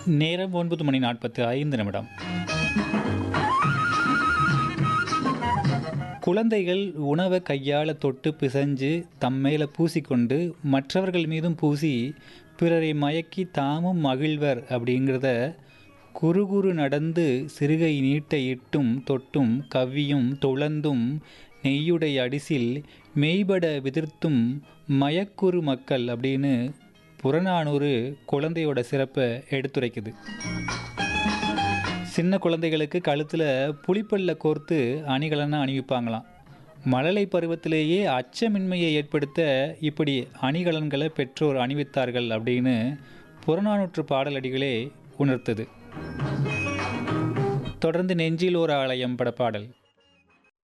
நேரம் ஒன்பது மணி நாற்பத்து ஐந்து நிமிடம் குழந்தைகள் உணவை கையால் தொட்டு பிசைஞ்சு தம்மேல பூசிக்கொண்டு மற்றவர்கள் மீதும் பூசி பிறரை மயக்கி தாமும் மகிழ்வர் அப்படிங்கிறத குறு குறு நடந்து சிறுகை நீட்ட இட்டும் தொட்டும் கவ்வியும் துளந்தும் நெய்யுடைய அடிசில் மெய்பட விதிர்த்தும் மயக்குறு மக்கள் அப்படின்னு புறநானூறு குழந்தையோட சிறப்பை எடுத்துரைக்குது சின்ன குழந்தைகளுக்கு கழுத்தில் புளிப்பல்ல கோர்த்து அணிகலனை அணிவிப்பாங்களாம் மழலை பருவத்திலேயே அச்சமின்மையை ஏற்படுத்த இப்படி அணிகலன்களை பெற்றோர் அணிவித்தார்கள் அப்படின்னு புறநானூற்று பாடலடிகளே உணர்த்தது தொடர்ந்து நெஞ்சில் ஓர் ஆலயம் பட பாடல்